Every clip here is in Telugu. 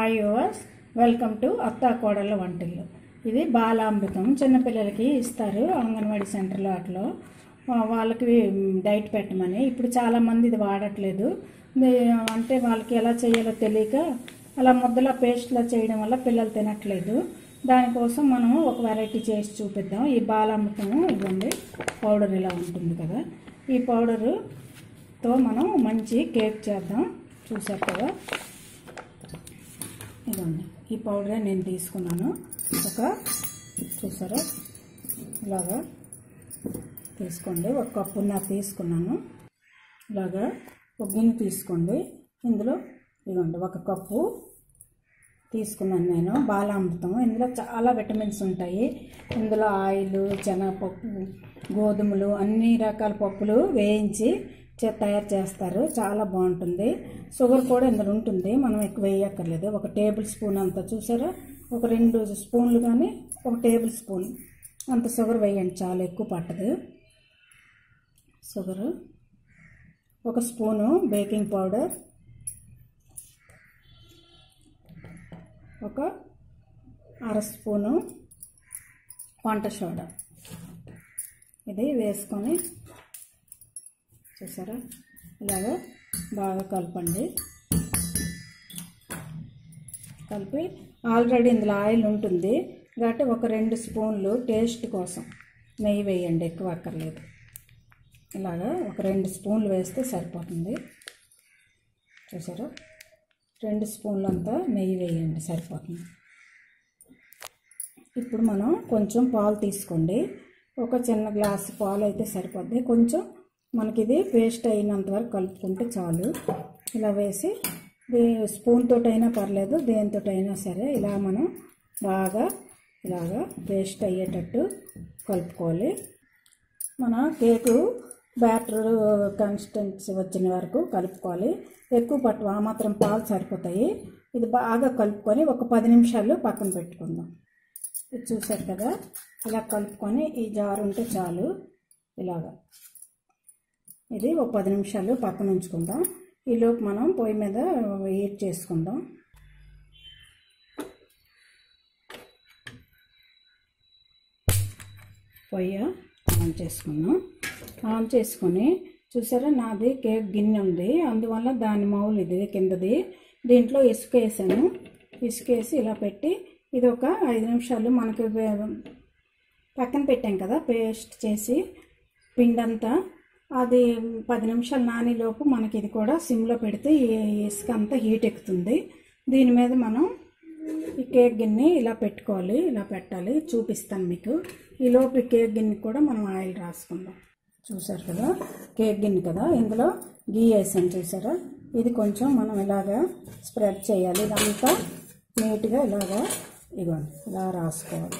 హాయ్ యువర్స్ వెల్కమ్ టు అత్తా కోడళ్ళ వంటిల్లు ఇది బాలామృతం చిన్నపిల్లలకి ఇస్తారు అంగన్వాడీ సెంటర్లో అట్లా వా- వాళ్ళకి డైట్ పెట్టమని ఇప్పుడు చాలామంది ఇది వాడట్లేదు దే- అంటే వాళ్ళకి ఎలా చేయాలో తెలియక అలా ముద్దలా పేస్ట్లా చేయడం వల్ల పిల్లలు తినట్లేదు దానికోసం మనం ఒక వెరైటీ చేసి చూపిద్దాం ఈ బాలామృతం ఇవ్వండి పౌడర్ ఇలా ఉంటుంది కదా ఈ పౌడరుతో మనం మంచి కేక్ చేద్దాం చూసారు కదా ఇదండి ఈ పౌడరే నేను తీసుకున్నాను ఒక చూసారా ఇలాగా తీసుకోండి ఒక కప్పున్నర తీసుకున్నాను ఇలాగా ఒక గిన్నె తీసుకోండి ఇందులో ఇదిగోండి ఒక కప్పు తీసుకున్నాను నేను బాలామృతం ఇందులో చాలా విటమిన్స్ ఉంటాయి ఇందులో ఆయిల్ శనగపప్పు గోధుమలు అన్ని రకాల పప్పులు వేయించి చే- తయారు చేస్తారు చాలా బాగుంటుంది షుగర్ కూడా ఇందులో ఉంటుంది మనం ఎక్కువ వేయక్కర్లేదు ఒక టేబుల్ స్పూన్ అంత చూసారా ఒక రెండు స్పూన్లు కానీ ఒక టేబుల్ స్పూన్ అంత షుగర్ వేయండి చాలా ఎక్కువ పట్టదు షుగరు ఒక స్పూను బేకింగ్ పౌడర్ ఒక అర స్పూను వంట సోడా ఇది వేసుకొని చూసారా ఇలాగ బాగా కలపండి కలిపి ఆల్రెడీ ఇందులో ఆయిల్ ఉంటుంది కాబట్టి ఒక రెండు స్పూన్లు టేస్ట్ కోసం నెయ్యి వేయండి ఎక్కువ అక్కర్లేదు ఇలాగా ఒక రెండు స్పూన్లు వేస్తే సరిపోతుంది చూసారా రెండు స్పూన్లు అంతా నెయ్యి వేయండి సరిపోతుంది ఇప్పుడు మనం కొంచెం పాలు తీసుకోండి ఒక చిన్న గ్లాస్ పాలు అయితే సరిపోద్ది కొంచెం మనకి ఇది పేస్ట్ అయినంత వరకు కలుపుకుంటే చాలు ఇలా వేసి దీ- స్పూన్ తోటైనా పర్లేదు దేనితోటైనా సరే ఇలా మనం బాగా ఇలాగా పేస్ట్ అయ్యేటట్టు కలుపుకోవాలి మన కేకు బ్యాటర్ కన్సిస్టెన్సీ వచ్చిన వరకు కలుపుకోవాలి ఎక్కువ పట్టు ఆ మాత్రం పాలు సరిపోతాయి ఇది బాగా కలుపుకొని ఒక పది నిమిషాలు పక్కన పెట్టుకుందాం ఇది చూసారు కదా ఇలా కలుపుకొని ఈ జారు ఉంటే చాలు ఇలాగా ఇది ఒక పది నిమిషాలు పక్కన ఉంచుకుందాం ఈలోపు మనం పొయ్యి మీద హీట్ చేసుకుందాం పొయ్యి ఆన్ చేసుకున్నాం ఆన్ చేసుకొని చూసారా నాది కేక్ గిన్నె ఉంది అందువల్ల దాని మౌలు ఇది కిందది దీంట్లో ఇసుక వేసాను ఇసుక వేసి ఇలా పెట్టి ఇది ఒక ఐదు నిమిషాలు మనకి వే- పక్కన పెట్టాం కదా పేస్ట్ చేసి పిండంతా అది పది నిమిషాలు నానేలోపు మనకి ఇది కూడా సిమ్లో పెడితే ఈ ఇసుక అంతా హీట్ ఎక్కుతుంది దీని మీద మనం ఈ కేక్ గిన్నె ఇలా పెట్టుకోవాలి ఇలా పెట్టాలి చూపిస్తాను మీకు ఈ లోపు ఈ కేక్ గిన్నె కూడా మనం ఆయిల్ రాసుకుందాం చూసారు కదా కేక్ గిన్నె కదా ఇందులో గీ వేసాను చూసారా ఇది కొంచెం మనం ఇలాగా స్ప్రెడ్ చేయాలి ఇదంతా నీట్గా ఇలాగా ఇవ్వండి ఇలా రాసుకోవాలి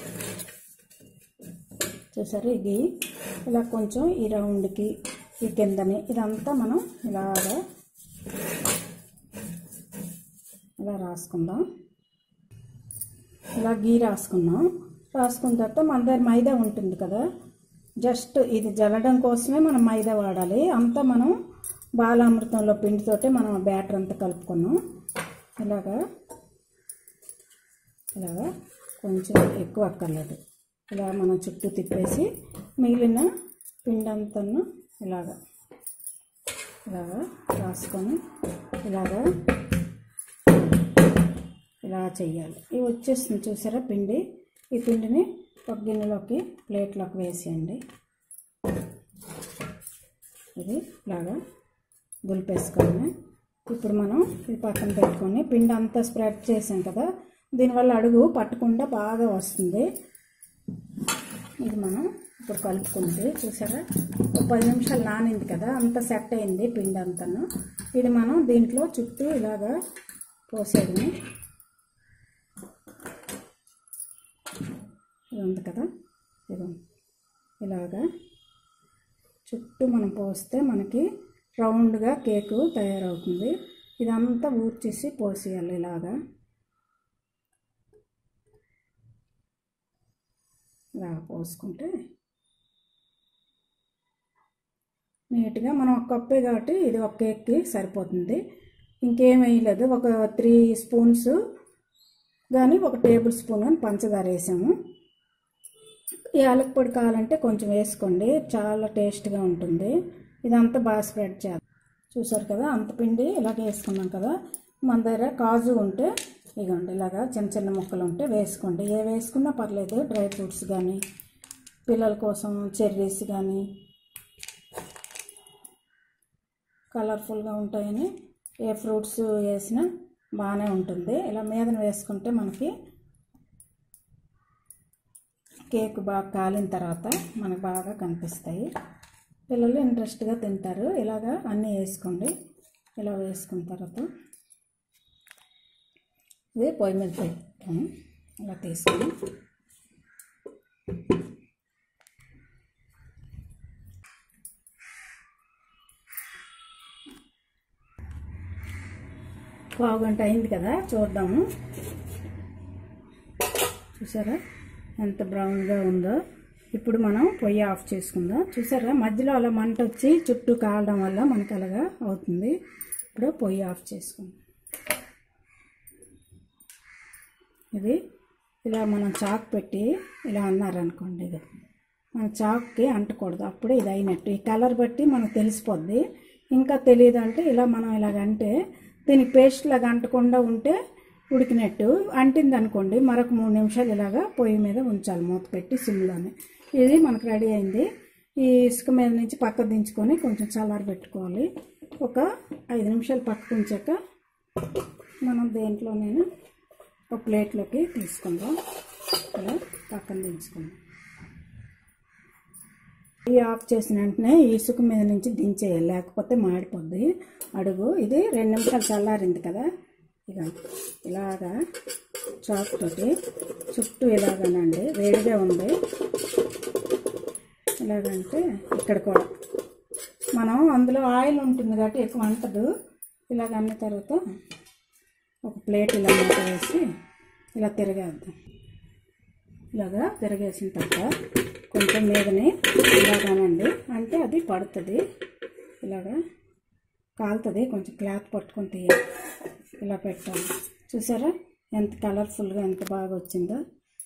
చూసారు ఇది ఇలా కొంచెం ఈ రౌండ్కి ఈ కిందని ఇదంతా మనం ఇలాగా ఇలా రాసుకుందాం ఇలా గీ రాసుకున్నాం రాసుకున్న తర్వాత మన దగ్గర మైదా ఉంటుంది కదా జస్ట్ ఇది జల్లడం కోసమే మనం మైదా వాడాలి అంతా మనం బాలామృతంలో పిండితోటే మనం బ్యాటర్ అంతా కలుపుకున్నాం ఇలాగా ఇలాగా కొంచెం ఎక్కువ అక్కర్లేదు ఇలా మనం చుట్టూ తిప్పేసి మిగిలిన పిండి అంతను ఇలాగా ఇలాగా రాసుకొని ఇలాగా ఇలా చేయాలి ఇవి వచ్చేస్తుంది చూసారా పిండి ఈ పిండిని ఒక గిన్నెలోకి ప్లేట్లోకి వేసేయండి ఇది ఇలాగా దులిపేసుకొని ఇప్పుడు మనం ఇది పక్కన పెట్టుకొని పిండి అంతా స్ప్రెడ్ చేసాం కదా దీనివల్ల అడుగు పట్టకుండా బాగా వస్తుంది ఇది మనం ఇప్పుడు కలుపుకుంది చూసారా ఒక పది నిమిషాలు నానింది కదా అంత సెట్ అయింది పిండి అంతాను ఇది మనం దీంట్లో చుట్టూ ఇలాగా పోసేది ఇది ఉంది కదా ఇది ఇలాగా చుట్టూ మనం పోస్తే మనకి రౌండ్గా కేకు తయారవుతుంది ఇదంతా ఊడ్చేసి పోసేయాలి ఇలాగా ఇలా పోసుకుంటే నీట్గా మనం ఒక కప్పే కాబట్టి ఇది ఒక కేక్కి సరిపోతుంది ఇంకేం వేయలేదు ఒక త్రీ స్పూన్స్ కానీ ఒక టేబుల్ స్పూన్ అని పంచదార వేసాము యాలక పొడి కావాలంటే కొంచెం వేసుకోండి చాలా టేస్ట్గా ఉంటుంది ఇదంతా బాగా స్ప్రెడ్ చేద్దాం చూసారు కదా అంత పిండి ఇలాగ వేసుకున్నాం కదా మన దగ్గర కాజు ఉంటే ఇగోండి ఇలాగా చిన్న చిన్న ముక్కలు ఉంటే వేసుకోండి ఏ వేసుకున్నా పర్లేదు డ్రై ఫ్రూట్స్ కానీ పిల్లల కోసం చెర్రీస్ కానీ కలర్ఫుల్గా ఉంటాయని ఏ ఫ్రూట్స్ వేసినా బాగానే ఉంటుంది ఇలా మీదన వేసుకుంటే మనకి కేక్ బాగా కాలిన తర్వాత మనకు బాగా కనిపిస్తాయి పిల్లలు ఇంట్రెస్ట్గా తింటారు ఇలాగా అన్నీ వేసుకోండి ఇలా వేసుకున్న తర్వాత ఇది పొయ్యి మీద పెట్టుతాము ఇలా తీసుకొని పావు గంట అయింది కదా చూద్దాము చూసారా ఎంత బ్రౌన్గా ఉందో ఇప్పుడు మనం పొయ్యి ఆఫ్ చేసుకుందాం చూసారా మధ్యలో అలా మంట వచ్చి చుట్టూ కాలడం వల్ల మనకి అలాగా అవుతుంది ఇప్పుడు పొయ్యి ఆఫ్ చేసుకుందాం ఇది ఇలా మనం చాక్ పెట్టి ఇలా అన్నారనుకోండి ఇది మన చాక్కి అంటకూడదు అప్పుడే ఇది అయినట్టు ఈ కలర్ బట్టి మనకు తెలిసిపోద్ది ఇంకా తెలియదు అంటే ఇలా మనం ఇలాగ అంటే దీనికి పేస్ట్ లాగా అంటకుండా ఉంటే ఉడికినట్టు అంటింది అనుకోండి మరొక మూడు నిమిషాలు ఇలాగా పొయ్యి మీద ఉంచాలి మూత పెట్టి సిమ్లోనే ఇది మనకు రెడీ అయింది ఈ ఇసుక మీద నుంచి పక్క దించుకొని కొంచెం చల్లారి పెట్టుకోవాలి ఒక ఐదు నిమిషాలు పక్కకు ఉంచాక మనం దేంట్లోనైనా ఒక ప్లేట్లోకి తీసుకుందాం ఇలా పక్కన దించుకుందాం ఈ ఆఫ్ చేసిన వెంటనే ఈ ఇసుక మీద నుంచి దించేయాలి లేకపోతే మాడిపోద్ది అడుగు ఇది రెండు నిమిషాలు చల్లారింది కదా ఇక ఇలాగా చాక్ తోటి చుట్టూ ఇలాగనండి వేడిగా ఉంది ఇలాగంటే ఇక్కడ కూడా మనం అందులో ఆయిల్ ఉంటుంది కాబట్టి ఎక్కువ అంటదు ఇలాగ అన్న తర్వాత ఒక ప్లేట్ ఇలా మూత వేసి ఇలా తిరగేద్దాం ఇలాగా తిరగేసిన తర్వాత కొంచెం మీదని ఇలాగానండి అంటే అది పడుతుంది ఇలాగా కాలుతుంది కొంచెం క్లాత్ పట్టుకొని తీయాలి ఇలా పెట్టాలి చూసారా ఎంత కలర్ఫుల్గా ఎంత బాగా వచ్చిందో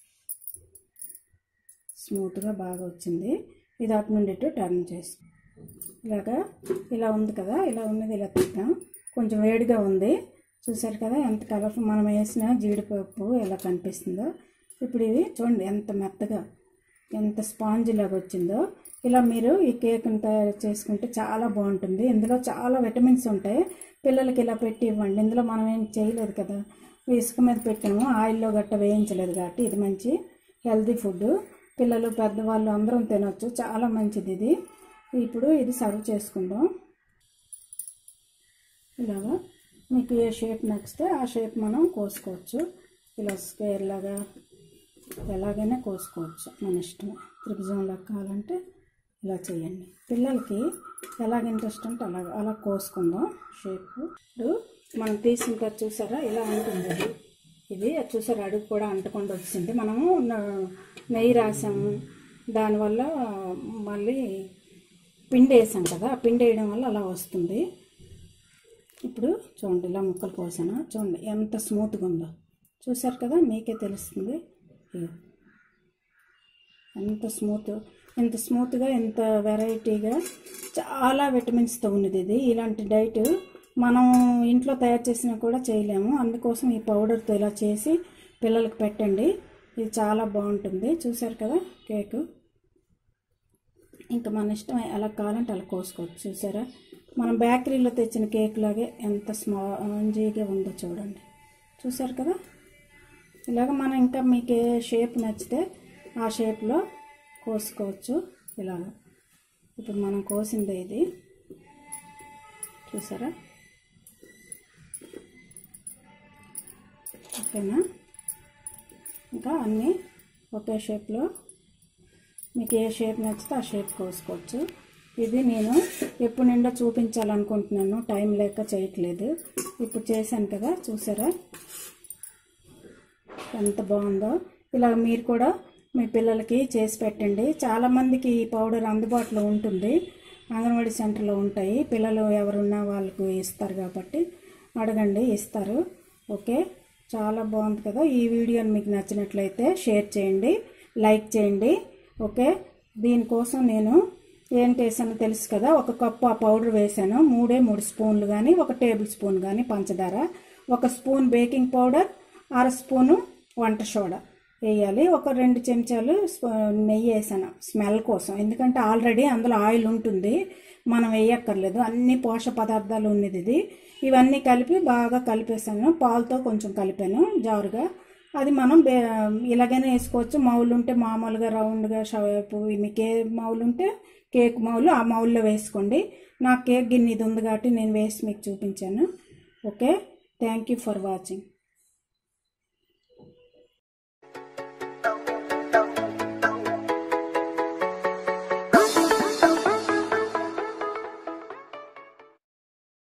స్మూత్గా బాగా వచ్చింది ఇది అటు నుండి ఇటు టర్న్ చేసుకో ఇలాగా ఇలా ఉంది కదా ఇలా ఉన్నది ఇలా తిప్పాం కొంచెం వేడిగా ఉంది చూసారు కదా ఎంత కలర్ఫుల్ మనం వేసిన జీడిపప్పు ఎలా కనిపిస్తుందో ఇప్పుడు ఇది చూడండి ఎంత మెత్తగా ఎంత స్పాంజ్ లాగా వచ్చిందో ఇలా మీరు ఈ కేక్ని తయారు చేసుకుంటే చాలా బాగుంటుంది ఇందులో చాలా విటమిన్స్ ఉంటాయి పిల్లలకి ఇలా పెట్టి ఇవ్వండి ఇందులో మనం ఏం చేయలేదు కదా ఇసుక మీద పెట్టాము ఆయిల్లో గట్ట వేయించలేదు కాబట్టి ఇది మంచి హెల్తీ ఫుడ్ పిల్లలు పెద్దవాళ్ళు అందరం తినొచ్చు చాలా మంచిది ఇది ఇప్పుడు ఇది సర్వ్ చేసుకుందాం ఇలాగా మీకు ఏ షేప్ నచ్చితే ఆ షేప్ మనం కోసుకోవచ్చు ఇలా స్క్వేర్ లాగా ఎలాగైనా కోసుకోవచ్చు మన ఇష్టం త్రిభుజంలా కావాలంటే ఇలా చేయండి పిల్లలకి ఎలాగ ఇంట్రెస్ట్ అంటే అలా అలా కోసుకుందాం షేప్ ఇప్పుడు మనం తీసిన తర్వాత చూసారా ఇలా ఉంటుంది అది ఇది అది చూసారా అడుగు కూడా అంటకుండా వచ్చింది మనము న- నెయ్యి రాసాము దానివల్ల మళ్ళీ పిండి వేసాం కదా ఆ పిండి వేయడం వల్ల అలా వస్తుంది ఇప్పుడు చూడండి ఇలా ముక్కలు కోసాను చూడండి ఎంత స్మూత్గా ఉందో చూసారు కదా మీకే తెలుస్తుంది ఇదిగో. ఎంత స్మూత్ ఎంత స్మూత్గా ఎంత వెరైటీగా చాలా విటమిన్స్తో ఉన్నది ఇది ఇలాంటి డైట్ మనం ఇంట్లో తయారు చేసినా కూడా చేయలేము అందుకోసం ఈ పౌడర్తో ఇలా చేసి పిల్లలకు పెట్టండి ఇది చాలా బాగుంటుంది చూసారు కదా కేకు ఇంకా మన ఇష్టం ఎలా కావాలంటే అలా కోసుకోవచ్చు చూసారా మనం బేకరీలో తెచ్చిన కేక్ లాగే ఎంత స్మాంజీగా ఉందో చూడండి చూసారు కదా ఇలాగ మనం ఇంకా మీకు ఏ షేప్ నచ్చితే ఆ షేప్లో కోసుకోవచ్చు ఇలాగ ఇప్పుడు మనం కోసింది ఇది చూసారా ఓకేనా ఇంకా అన్నీ ఒకే షేప్లో మీకు ఏ షేప్ నచ్చితే ఆ షేప్ కోసుకోవచ్చు ఇది నేను ఎప్పుడు నిండా చూపించాలనుకుంటున్నాను టైం లేక చేయట్లేదు ఇప్పుడు చేశాను కదా చూసారా ఎంత బాగుందో ఇలా మీరు కూడా మీ పిల్లలకి చేసి పెట్టండి చాలామందికి ఈ పౌడర్ అందుబాటులో ఉంటుంది అంగన్వాడీ సెంటర్లో ఉంటాయి పిల్లలు ఎవరున్నా వాళ్ళకు ఇస్తారు కాబట్టి అడగండి ఇస్తారు ఓకే చాలా బాగుంది కదా ఈ వీడియోని మీకు నచ్చినట్లయితే షేర్ చేయండి లైక్ చేయండి ఓకే దీనికోసం నేను ఏం చేశానో తెలుసు కదా ఒక కప్పు ఆ పౌడర్ వేసాను మూడే మూడు స్పూన్లు కానీ ఒక టేబుల్ స్పూన్ కానీ పంచదార ఒక స్పూన్ బేకింగ్ పౌడర్ అర స్పూను వంట సోడా వేయాలి ఒక రెండు చెంచాలు స్ప- నెయ్యి వేసాను స్మెల్ కోసం ఎందుకంటే ఆల్రెడీ అందులో ఆయిల్ ఉంటుంది మనం వేయక్కర్లేదు అన్ని పోషక పదార్థాలు ఉన్నది ఇది ఇవన్నీ కలిపి బాగా కలిపేసాను పాలతో కొంచెం కలిపాను జారుగా అది మనం బే ఇలాగైనా వేసుకోవచ్చు మౌలు ఉంటే మామూలుగా రౌండ్గా షవైపు మీకు ఏ మౌలు ఉంటే కేక్ మౌలు ఆ మౌల్లో వేసుకోండి నా కేక్ గిన్నె ఇది ఉంది కాబట్టి నేను వేసి మీకు చూపించాను okay thank you for watching